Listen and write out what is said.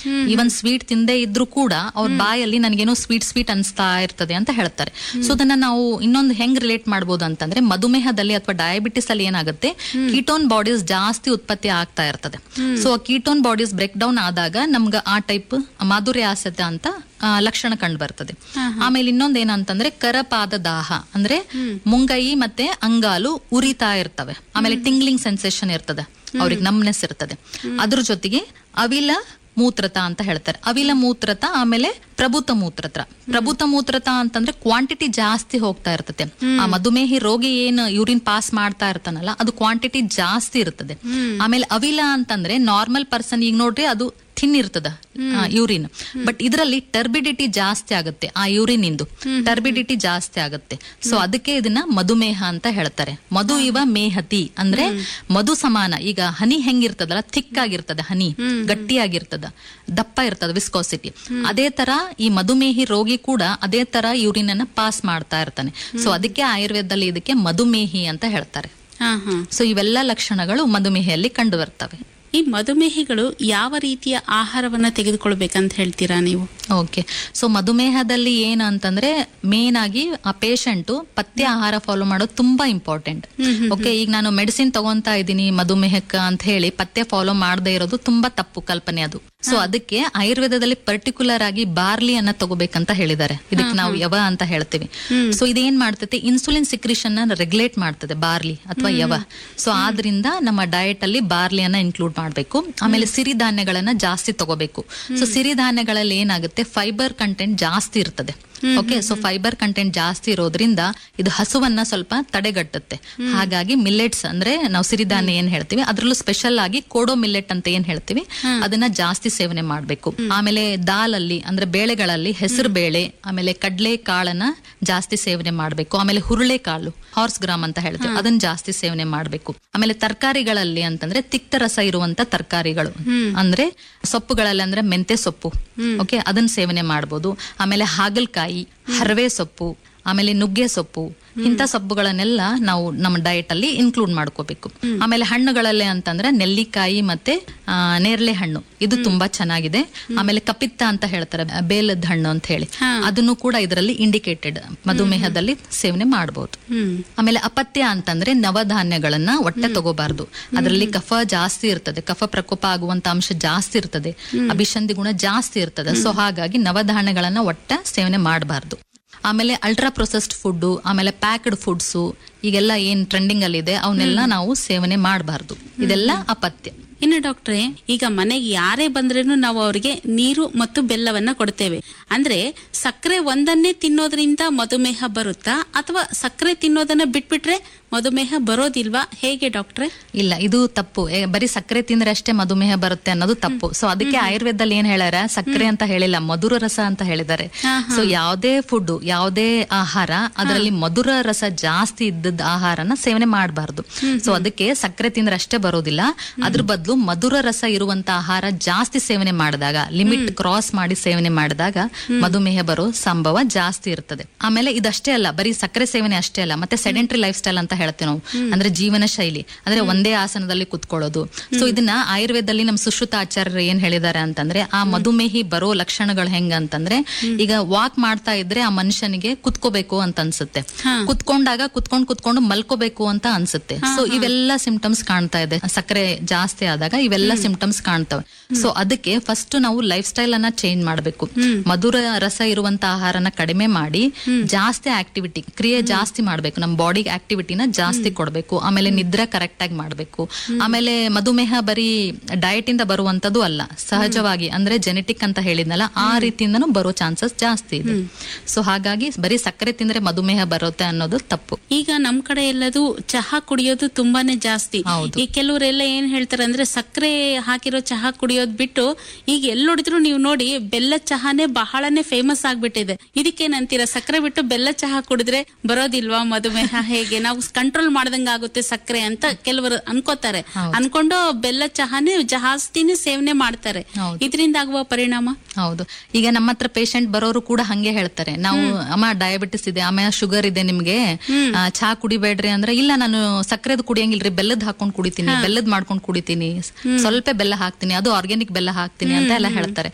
Even sweet ತಿಂದೇ ಇದ್ರೂ ಕೂಡ ಅವ್ರ ಬಾಯಲ್ಲಿ ನನಗೇನೋ ಸ್ವೀಟ್ ಸ್ವೀಟ್ ಅನ್ಸ್ತಾ ಇರ್ತದೆ ಅಂತ ಹೇಳ್ತಾರೆ ಸೊ ಅದನ್ನ ನಾವು ಇನ್ನೊಂದು ಹೆಂಗ್ ರಿಲೇಟ್ ಮಾಡ್ಬೋದು ಅಂತಂದ್ರೆ ಮಧುಮೇಹದಲ್ಲಿ ಅಥವಾ ಡಯಾಬಿಟಿಸ್ ಅಲ್ಲಿ ಏನಾಗುತ್ತೆ ಕೀಟೋನ್ ಬಾಡೀಸ್ ಜಾಸ್ತಿ ಉತ್ಪತ್ತಿ ಆಗ್ತಾ ಇರ್ತದೆ ಸೊ ಆ ಕೀಟೋನ್ ಬಾಡೀಸ್ ಬ್ರೇಕ್ ಡೌನ್ ಆದಾಗ ನಮ್ಗೆ ಆ ಟೈಪ್ ಮಾಧುರ್ಯಾಸತೆ ಅಂತ ಆ, ಲಕ್ಷಣ ಕಂಡು ಬರ್ತದೆ ಆಮೇಲೆ ಇನ್ನೊಂದ್ ಏನಂತಂದ್ರೆ ಕರಪಾದ ದಾಹ ಅಂದ್ರೆ ಮುಂಗೈ ಮತ್ತೆ ಅಂಗಾಲು ಉರಿತಾ ಇರ್ತವೆ ಆಮೇಲೆ ಟಿಂಗ್ಲಿಂಗ್ ಸೆನ್ಸೇಷನ್ ಇರ್ತದೆ ಅವ್ರಿಗೆ ನಮ್ನೆಸ್ ಇರ್ತದೆ ಅದ್ರ ಜೊತೆಗೆ ಅವಿಲ ಮೂತ್ರತ ಅಂತ ಹೇಳ್ತಾರೆ ಅವಿಲ ಮೂತ್ರತ ಆಮೇಲೆ ಪ್ರಭುತ ಮೂತ್ರತ ಪ್ರಭುತ ಮೂತ್ರತ ಅಂತಂದ್ರೆ ಕ್ವಾಂಟಿಟಿ ಜಾಸ್ತಿ ಹೋಗ್ತಾ ಇರ್ತದೆ ಆ ಮಧುಮೇಹಿ ರೋಗಿ ಏನು ಯೂರಿನ್ ಪಾಸ್ ಮಾಡ್ತಾ ಇರ್ತಾನಲ್ಲ ಅದು ಕ್ವಾಂಟಿಟಿ ಜಾಸ್ತಿ ಇರ್ತದೆ ಆಮೇಲೆ ಅವಿಲ ಅಂತಂದ್ರೆ ನಾರ್ಮಲ್ ಪರ್ಸನ್ ಈಗ ನೋಡ್ರಿ ಅದು ಥಿನ್ ಇರ್ತದ ಯೂರಿನ್ ಬಟ್ ಇದರಲ್ಲಿ ಟರ್ಬಿಡಿಟಿ ಜಾಸ್ತಿ ಆಗುತ್ತೆ ಆ ಯೂರಿನ್ ಇಂದು ಟರ್ಬಿಡಿಟಿ ಜಾಸ್ತಿ ಆಗುತ್ತೆ ಸೊ ಅದಕ್ಕೆ ಇದನ್ನ ಮಧುಮೇಹ ಅಂತ ಹೇಳ್ತಾರೆ ಮಧು ಇವ ಮೇಹತಿ ಅಂದ್ರೆ ಮಧು ಸಮಾನ ಈಗ ಹನಿ ಹೆಂಗಿರ್ತದಲ್ಲ ಥಿಕ್ ಆಗಿರ್ತದೆ ಹನಿ ಗಟ್ಟಿಯಾಗಿರ್ತದ ದಪ್ಪ ಇರ್ತದ ವಿಸ್ಕೋಸಿಟಿ ಅದೇ ತರ ಈ ಮಧುಮೇಹಿ ರೋಗಿ ಕೂಡ ಅದೇ ತರ ಯೂರಿನ್ ಅನ್ನ ಪಾಸ್ ಮಾಡ್ತಾ ಇರ್ತಾನೆ ಸೊ ಅದಕ್ಕೆ ಆಯುರ್ವೇದದಲ್ಲಿ ಇದಕ್ಕೆ ಮಧುಮೇಹಿ ಅಂತ ಹೇಳ್ತಾರೆ ಹಾ ಹಾ ಸೊ ಇವೆಲ್ಲ ಲಕ್ಷಣಗಳು ಮಧುಮೇಹಿಯಲ್ಲಿ ಕಂಡು ಬರ್ತವೆ ಈ ಮಧುಮೇಹಿಗಳು ಯಾವ ರೀತಿಯ ಆಹಾರವನ್ನ ತೆಗೆದುಕೊಳ್ಬೇಕಂತ ಹೇಳ್ತೀರಾ ನೀವು ಓಕೆ ಸೊ ಮಧುಮೇಹದಲ್ಲಿ ಏನು ಅಂತಂದ್ರೆ ಮೇನ್ ಆಗಿ ಆ ಪೇಷಂಟ್ ಪಥ್ಯ ಆಹಾರ ಫಾಲೋ ಮಾಡೋದು ತುಂಬಾ ಇಂಪಾರ್ಟೆಂಟ್ ಓಕೆ ಈಗ ನಾನು ಮೆಡಿಸಿನ್ ತಗೊಂತಾ ಇದ್ದೀನಿ ಮಧುಮೇಹಕ್ಕ ಅಂತ ಹೇಳಿ ಪಥ್ಯ ಫಾಲೋ ಮಾಡದೇ ಇರೋದು ತುಂಬಾ ತಪ್ಪು ಕಲ್ಪನೆ ಅದು ಸೊ ಅದಕ್ಕೆ ಆಯುರ್ವೇದದಲ್ಲಿ ಪರ್ಟಿಕ್ಯುಲರ್ ಆಗಿ ಬಾರ್ಲಿ ಅನ್ನ ತಗೋಬೇಕಂತ ಹೇಳಿದ್ದಾರೆ ಇದಕ್ಕೆ ನಾವು ಯವ ಅಂತ ಹೇಳ್ತೀವಿ ಸೊ ಇದೇನ್ ಮಾಡ್ತೈತೆ ಇನ್ಸುಲಿನ್ ಸಿಕ್ರಿಷನ್ ರೆಗ್ಯುಲೇಟ್ ಮಾಡ್ತದೆ ಬಾರ್ಲಿ ಅಥವಾ ಯವ ಸೊ ಆದ್ರಿಂದ ನಮ್ಮ ಡಯಟ್ ಅಲ್ಲಿ ಬಾರ್ಲಿಯನ್ನ ಇನ್ಕ್ಲೂಡ್ ಮಾಡಬೇಕು ಆಮೇಲೆ ಸಿರಿಧಾನ್ಯಗಳನ್ನ ಜಾಸ್ತಿ ತಗೋಬೇಕು ಸೊ ಸಿರಿಧಾನ್ಯಗಳಲ್ಲಿ ಏನಾಗುತ್ತೆ ಫೈಬರ್ ಕಂಟೆಂಟ್ ಜಾಸ್ತಿ ಇರ್ತದೆ ಓಕೆ ಸೊ ಫೈಬರ್ ಕಂಟೆಂಟ್ ಜಾಸ್ತಿ ಇರೋದ್ರಿಂದ ಇದು ಹಸುವನ್ನ ಸ್ವಲ್ಪ ತಡೆಗಟ್ಟುತ್ತೆ ಹಾಗಾಗಿ ಮಿಲ್ಲೆಟ್ಸ್ ಅಂದ್ರೆ ನಾವು ಸಿರಿಧಾನ್ಯ ಏನ್ ಹೇಳ್ತೀವಿ ಅದ್ರಲ್ಲೂ ಸ್ಪೆಷಲ್ ಆಗಿ ಕೋಡೋ ಮಿಲ್ಲೆಟ್ ಅಂತ ಏನ್ ಹೇಳ್ತೀವಿ ಅದನ್ನ ಜಾಸ್ತಿ ಸೇವನೆ ಮಾಡಬೇಕು ಆಮೇಲೆ ದಾಲಲ್ಲಿ ಅಂದ್ರೆ ಬೇಳೆಗಳಲ್ಲಿ ಹೆಸರು ಬೇಳೆ ಆಮೇಲೆ ಕಡ್ಲೆ ಕಾಳನ್ನ ಜಾಸ್ತಿ ಸೇವನೆ ಮಾಡಬೇಕು ಆಮೇಲೆ ಹುರುಳೆ ಕಾಳು ಹಾರ್ಸ್ ಗ್ರಾಮ್ ಅಂತ ಹೇಳ್ತೀವಿ ಅದನ್ನ ಜಾಸ್ತಿ ಸೇವನೆ ಮಾಡಬೇಕು ಆಮೇಲೆ ತರಕಾರಿಗಳಲ್ಲಿ ಅಂತಂದ್ರೆ ತಿಕ್ತ ರಸ ಇರುವಂತ ತರಕಾರಿಗಳು ಅಂದ್ರೆ ಸೊಪ್ಪುಗಳಲ್ಲಿ ಅಂದ್ರೆ ಮೆಂತೆ ಸೊಪ್ಪು ಓಕೆ ಅದನ್ನ ಸೇವನೆ ಮಾಡಬಹುದು ಆಮೇಲೆ ಹಾಗಲಕಾಯಿ ಹರವೆ ಸೊಪ್ಪು ಆಮೇಲೆ ನುಗ್ಗೆ ಸೊಪ್ಪು ಇಂಥ ಸೊಪ್ಪುಗಳನ್ನೆಲ್ಲ ನಾವು ನಮ್ಮ ಡಯಟ್ ಅಲ್ಲಿ ಇನ್ಕ್ಲೂಡ್ ಮಾಡ್ಕೋಬೇಕು ಆಮೇಲೆ ಹಣ್ಣುಗಳಲ್ಲೇ ಅಂತಂದ್ರೆ ನೆಲ್ಲಿಕಾಯಿ ಮತ್ತೆ ಆ, ನೇರಳೆ ಹಣ್ಣು ಇದು ತುಂಬಾ ಚೆನ್ನಾಗಿದೆ ಆಮೇಲೆ ಕಪಿತ್ತ ಅಂತ ಹೇಳ್ತಾರೆ ಬೇಲದ ಹಣ್ಣು ಅಂತ ಹೇಳಿ ಅದನ್ನು ಕೂಡ ಇದರಲ್ಲಿ ಇಂಡಿಕೇಟೆಡ್ ಮಧುಮೇಹದಲ್ಲಿ ಸೇವನೆ ಮಾಡಬಹುದು ಆಮೇಲೆ ಅಪತ್ಯ ಅಂತಂದ್ರೆ ನವಧಾನ್ಯಗಳನ್ನ ಒಟ್ಟೆ ತಗೋಬಾರ್ದು ಅದರಲ್ಲಿ ಕಫ ಜಾಸ್ತಿ ಇರ್ತದೆ ಕಫ ಪ್ರಕೋಪ ಆಗುವಂತ ಅಂಶ ಜಾಸ್ತಿ ಇರ್ತದೆ ಅಭಿಷಂಧಿ ಗುಣ ಜಾಸ್ತಿ ಇರ್ತದೆ ಸೊ ಹಾಗಾಗಿ ನವಧಾನ್ಯಗಳನ್ನ ಒಟ್ಟೆ ಸೇವನೆ ಮಾಡಬಾರ್ದು ಆಮೇಲೆ ಅಲ್ಟ್ರಾ ಪ್ರೊಸೆಸ್ಡ್ ಫುಡ್ ಆಮೇಲೆ ಪ್ಯಾಕ್ಡ್ ಫುಡ್ಸು ಈಗೆಲ್ಲ ಏನ್ ಟ್ರೆಂಡಿಂಗ್ ಅಲ್ಲಿ ಇದೆ ಅವನ್ನೆಲ್ಲ ನಾವು ಸೇವನೆ ಮಾಡಬಾರ್ದು ಇದೆಲ್ಲ ಅಪತ್ಯ ಇನ್ನು ಡಾಕ್ಟ್ರೆ ಈಗ ಮನೆಗೆ ಯಾರೇ ಬಂದ್ರೇನು ನಾವು ಅವರಿಗೆ ನೀರು ಮತ್ತು ಬೆಲ್ಲವನ್ನ ಕೊಡ್ತೇವೆ ಅಂದ್ರೆ ಸಕ್ಕರೆ ಒಂದನ್ನೇ ತಿನ್ನೋದ್ರಿಂದ ಮಧುಮೇಹ ಬರುತ್ತಾ ಅಥವಾ ಸಕ್ಕರೆ ತಿನ್ನೋದನ್ನ ಬಿಟ್ಬಿಟ್ರೆ ಮಧುಮೇಹ ಬರೋದಿಲ್ವಾ ಹೇಗೆ ಡಾಕ್ಟ್ರೆ ಇಲ್ಲ ಇದು ತಪ್ಪು ಏ, ಬರೀ ಸಕ್ಕರೆ ತಿಂದ್ರೆ ಅಷ್ಟೇ ಮಧುಮೇಹ ಬರುತ್ತೆ ಅನ್ನೋದು ತಪ್ಪು ಸೊ ಅದಕ್ಕೆ ಆಯುರ್ವೇದದಲ್ಲಿ ಏನ್ ಹೇಳ್ಯಾರ ಸಕ್ಕರೆ ಅಂತ ಹೇಳಿಲ್ಲ ಮಧುರ ರಸ ಅಂತ ಹೇಳಿದ್ದಾರೆ ಸೊ ಯಾವುದೇ ಫುಡ್ ಯಾವುದೇ ಆಹಾರ ಅದರಲ್ಲಿ ಮಧುರ ರಸ ಜಾಸ್ತಿ ಇದ್ದದ ಆಹಾರನ ಸೇವನೆ ಮಾಡಬಾರ್ದು ಸೊ ಅದಕ್ಕೆ ಸಕ್ಕರೆ ತಿಂದ್ರೆ ಅಷ್ಟೇ ಬರೋದಿಲ್ಲ ಅದ್ರ ಬದಲು ಮಧುರ ರಸ ಇರುವಂತ ಆಹಾರ ಜಾಸ್ತಿ ಸೇವನೆ ಮಾಡಿದಾಗ ಲಿಮಿಟ್ ಕ್ರಾಸ್ ಮಾಡಿ ಸೇವನೆ ಮಾಡಿದಾಗ ಮಧುಮೇಹ ಬರೋ ಸಂಭವ ಜಾಸ್ತಿ ಇರ್ತದೆ ಆಮೇಲೆ ಇದಷ್ಟೇ ಅಲ್ಲ ಬರೀ ಸಕ್ಕರೆ ಸೇವನೆ ಅಷ್ಟೇ ಅಲ್ಲ ಮತ್ತೆ ಸೆಡೆಂಟ್ರಿ ಲೈಫ್ ಸ್ಟೈಲ್ ಅಂತ ಹೇಳ್ತೇವೆ ನಾವು ಅಂದ್ರೆ ಜೀವನ ಶೈಲಿ ಅಂದ್ರೆ ಒಂದೇ ಆಸನದಲ್ಲಿ ಕುತ್ಕೊಳ್ಳೋದು ಸೊ ಇದನ್ನ ಆಯುರ್ವೇದದಲ್ಲಿ ನಮ್ಮ ಸುಶ್ರುತ ಆಚಾರ್ಯರು ಏನ್ ಹೇಳಿದ್ದಾರೆ ಅಂತಂದ್ರೆ ಆ ಮಧುಮೇಹಿ ಬರೋ ಲಕ್ಷಣಗಳು ಹೆಂಗ ಅಂತಂದ್ರೆ ಈಗ ವಾಕ್ ಮಾಡ್ತಾ ಇದ್ರೆ ಆ ಮನುಷ್ಯನಿಗೆ ಕುತ್ಕೋಬೇಕು ಅಂತ ಅನ್ಸುತ್ತೆ ಕುತ್ಕೊಂಡಾಗ ಕುತ್ಕೊಂಡ್ ಕುತ್ಕೊಂಡು ಮಲ್ಕೋಬೇಕು ಅಂತ ಅನ್ಸುತ್ತೆ ಸೊ ಇವೆಲ್ಲ ಸಿಂಪ್ಟಮ್ಸ್ ಕಾಣ್ತಾ ಇದೆ ಸಕ್ಕರೆ ಜಾಸ್ತಿ ಆದಾಗ ಇವೆಲ್ಲ ಸಿಂಪ್ಟಮ್ಸ್ ಕಾಣ್ತವೆ ಸೊ ಅದಕ್ಕೆ ಫಸ್ಟ್ ನಾವು ಲೈಫ್ ಸ್ಟೈಲ್ ಅನ್ನ ಚೇಂಜ್ ಮಾಡಬೇಕು ಮಧುರ ರಸ ಇರುವಂತ ಆಹಾರನ ಕಡಿಮೆ ಮಾಡಿ ಜಾಸ್ತಿ ಆಕ್ಟಿವಿಟಿ ಕ್ರಿಯೆ ಜಾಸ್ತಿ ಮಾಡ್ಬೇಕು ನಮ್ಮ ಬಾಡಿಗೆ ಆಕ್ಟಿವಿಟಿನ ಜಾಸ್ತಿ ಕೊಡ್ಬೇಕು ಆಮೇಲೆ ನಿದ್ರೆ ಕರೆಕ್ಟ್ ಆಗಿ ಮಾಡ್ಬೇಕು ಆಮೇಲೆ ಮಧುಮೇಹ ಬರೀ ಡಯಟ್ ಇಂದ ಬರುವಂತದ್ದು ಅಲ್ಲ ಸಹಜವಾಗಿ ಅಂದ್ರೆ ಜೆನೆಟಿಕ್ ಅಂತ ಹೇಳಿದ್ನಲ್ಲ ಆ ರೀತಿಯಿಂದನೂ ಬರೋ ಚಾನ್ಸಸ್ ಜಾಸ್ತಿ ಇದೆ ಸೊ ಹಾಗಾಗಿ ಬರೀ ಸಕ್ಕರೆ ತಿಂದ್ರೆ ಮಧುಮೇಹ ಬರುತ್ತೆ ಅನ್ನೋದು ತಪ್ಪು ಈಗ ನಮ್ ಕಡೆ ಎಲ್ಲದು ಚಹಾ ಕುಡಿಯೋದು ತುಂಬಾನೇ ಜಾಸ್ತಿ ಹೌದು. ಈ ಕೆಲವರೆಲ್ಲ ಏನ್ ಹೇಳ್ತಾರೆ ಅಂದ್ರೆ ಸಕ್ಕರೆ ಹಾಕಿರೋ ಚಹಾ ಕುಡಿಯೋದ್ ಬಿಟ್ಟು ಈಗ ಎಲ್ಲಿ ನೋಡಿದ್ರು ನೀವು ನೋಡಿ ಬೆಲ್ಲ ಚಹಾನೇ ಬಹಳನೇ ಫೇಮಸ್ ಆಗ್ಬಿಟ್ಟಿದೆ ಇದಕ್ಕೇನಂತೀರ ಸಕ್ಕರೆ ಬಿಟ್ಟು ಬೆಲ್ಲ ಚಹಾ ಕುಡಿದ್ರೆ ಬರೋದಿಲ್ವಾ ಮಧುಮೇಹ ಹೇಗೆ ನಾವು ಕಂಟ್ರೋಲ್ ಮಾಡ್ದಂಗ ಆಗುತ್ತೆ ಸಕ್ಕರೆ ಅಂತ ಕೆಲವರು ಅನ್ಕೋತಾರೆ ಅನ್ಕೊಂಡು ಬೆಲ್ಲ ಚಹಾನೇ ಜಾಸ್ತಿನೇ ಸೇವನೆ ಮಾಡ್ತಾರೆ ಹೌದು. ಇದರಿಂದ ಆಗುವ ಪರಿಣಾಮ ಹೌದು ಈಗ ನಮ್ಮ ಹತ್ರ ಪೇಷಂಟ್ ಬರೋರು ಕೂಡ ಹಂಗೆ ಹೇಳ್ತಾರೆ ನಾವು ಅಮ್ಮ ಡಯಾಬಿಟಿಸ್ ಇದೆ ಆಮೇಲೆ ಶುಗರ್ ಇದೆ ನಿಮ್ಗೆ ಆ, ಚಹಾ ಕುಡಿಬೇಡ್ರಿ ಅಂದ್ರೆ ಇಲ್ಲ ನಾನು ಸಕ್ಕರೆದು ಕುಡಿಯಂಗಿಲ್ರಿ ಬೆಲ್ಲದ್ ಹಾಕೊಂಡ್ ಕುಡಿತೀನಿ ಬೆಲ್ಲದ್ ಮಾಡ್ಕೊಂಡ್ ಕುಡಿತೀನಿ ಸ್ವಲ್ಪ ಬೆಲ್ಲ ಹಾಕ್ತೀನಿ ಅದು ಆರ್ಗ್ಯಾನಿಕ್ ಬೆಲ್ಲ ಹಾಕ್ತೀನಿ ಅಂತ ಎಲ್ಲ ಹೇಳ್ತಾರೆ